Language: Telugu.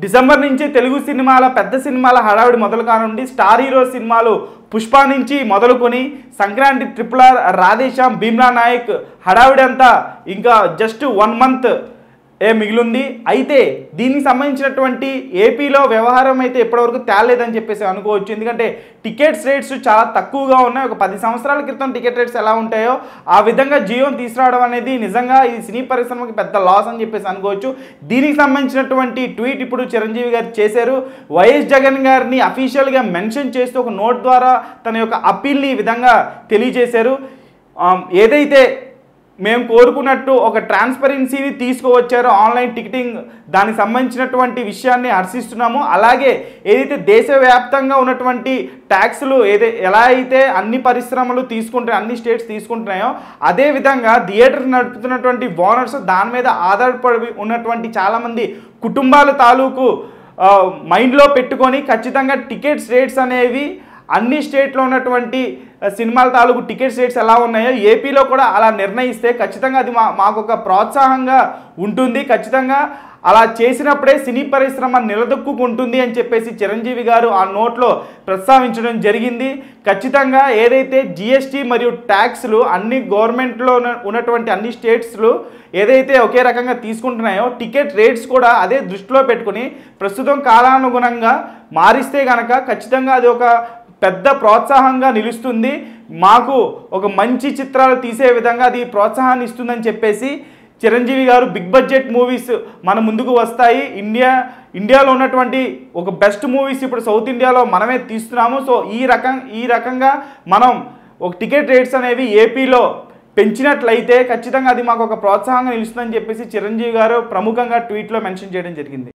డిసెంబర్ నుంచి తెలుగు సినిమాల పెద్ద సినిమాల హడావిడి మొదలు కానుండి స్టార్ హీరో సినిమాలు పుష్ప నుంచి మొదలుకొని సంక్రాంతి ట్రిపుల్ ఆర్ రాధేశ్యామ్ భీమ్లా నాయక్ హడావిడి అంతా ఇంకా జస్ట్ వన్ మంత్ ఏ మిగిలింది అయితే దీనికి సంబంధించినటువంటి ఏపీలో వ్యవహారం అయితే ఇప్పటివరకు తేలేదని చెప్పేసి అనుకోవచ్చు ఎందుకంటే టికెట్స్ రేట్స్ చాలా తక్కువగా ఉన్నాయి ఒక పది సంవత్సరాల క్రితం టికెట్ రేట్స్ ఎలా ఉంటాయో ఆ విధంగా జియోని తీసుకురావడం అనేది నిజంగా ఈ సినీ పరిశ్రమకి పెద్ద లాస్ అని చెప్పేసి అనుకోవచ్చు దీనికి సంబంధించినటువంటి ట్వీట్ ఇప్పుడు చిరంజీవి గారు చేశారు వైఎస్ జగన్ గారిని అఫీషియల్గా మెన్షన్ చేస్తూ ఒక నోట్ ద్వారా తన యొక్క అప్పీల్ని ఈ విధంగా తెలియజేశారు ఆమ్, ఏదైతే మేము కోరుకున్నట్టు ఒక ట్రాన్స్పరెన్సీని తీసుకువచ్చారో ఆన్లైన్ టికెటింగ్ దానికి సంబంధించినటువంటి విషయాన్ని హర్షిస్తున్నాము అలాగే ఏదైతే దేశవ్యాప్తంగా ఉన్నటువంటి ట్యాక్స్లు ఏదై ఎలా అయితే అన్ని పరిశ్రమలు తీసుకుంటే అన్ని స్టేట్స్ తీసుకుంటున్నాయో అదే విధంగా థియేటర్ నడుపుతున్నటువంటి ఓనర్స్ దాని మీద ఆధారపడి ఉన్నటువంటి చాలామంది కుటుంబాల తాలూకు ఆ, మైండ్లో పెట్టుకొని ఖచ్చితంగా టికెట్స్ రేట్స్ అనేవి అన్ని స్టేట్లో ఉన్నటువంటి ఆ, సినిమాల తాలూకు టికెట్స్ రేట్స్ ఎలా ఉన్నాయో ఏపీలో కూడా అలా నిర్ణయిస్తే ఖచ్చితంగా అది మా మాకు ఒక ప్రోత్సాహంగా ఉంటుంది ఖచ్చితంగా అలా చేసినప్పుడే సినీ పరిశ్రమ నిలదొక్కుంటుంది అని చెప్పేసి చిరంజీవి గారు ఆ నోట్లో ప్రస్తావించడం జరిగింది ఖచ్చితంగా ఏదైతే జిఎస్టీ మరియు ట్యాక్స్లు అన్ని గవర్నమెంట్లో ఉన్న- ఉన్నటువంటి అన్ని స్టేట్స్లు ఏదైతే ఒకే రకంగా తీసుకుంటున్నాయో టికెట్ రేట్స్ కూడా అదే దృష్టిలో పెట్టుకుని ప్రస్తుతం కాలానుగుణంగా మారిస్తే కనుక ఖచ్చితంగా అది ఒక పెద్ద ప్రోత్సాహంగా నిలుస్తుంది మాకు ఒక మంచి చిత్రాలు తీసే విధంగా అది ప్రోత్సాహాన్ని ఇస్తుందని చెప్పేసి చిరంజీవి గారు బిగ్ బడ్జెట్ మూవీస్ మన ముందుకు వస్తాయి ఇండియా ఇండియాలో ఉన్నటువంటి ఒక బెస్ట్ మూవీస్ ఇప్పుడు సౌత్ ఇండియాలో మనమే తీస్తున్నాము సో ఈ రకం ఈ రకంగా మనం ఒక టికెట్ రేట్స్ అనేవి ఏపీలో పెంచినట్లయితే ఖచ్చితంగా అది మాకు ఒక ప్రోత్సాహంగా నిలుస్తుందని చెప్పేసి చిరంజీవి గారు ప్రముఖంగా ట్వీట్లో మెన్షన్ చేయడం జరిగింది